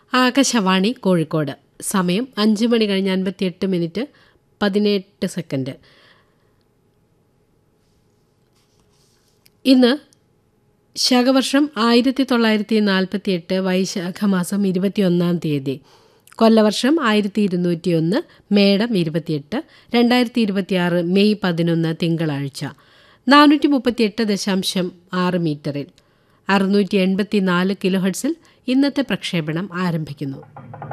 ആകാശവാണി കോഴിക്കോട് സമയം അഞ്ച് മണി കഴിഞ്ഞ് അൻപത്തിയെട്ട് മിനിറ്റ് പതിനെട്ട് സെക്കൻഡ് ഇന്ന് ശകവർഷം ആയിരത്തി തൊള്ളായിരത്തി നാൽപ്പത്തി എട്ട് വൈശാഖ മാസം ഇരുപത്തിയൊന്നാം തീയതി കൊല്ലവർഷം ആയിരത്തി ഇരുന്നൂറ്റി ഒന്ന് മേടം ഇരുപത്തിയെട്ട് രണ്ടായിരത്തി ഇരുപത്തിയാറ് മെയ് പതിനൊന്ന് തിങ്കളാഴ്ച നാനൂറ്റി മുപ്പത്തിയെട്ട് ദശാംശം ആറ് മീറ്ററിൽ അറുന്നൂറ്റി എൺപത്തി നാല് കിലോ ഹെർട്സിൽ ഇന്നത്തെ പ്രക്ഷേപണം ആരംഭിക്കുന്നു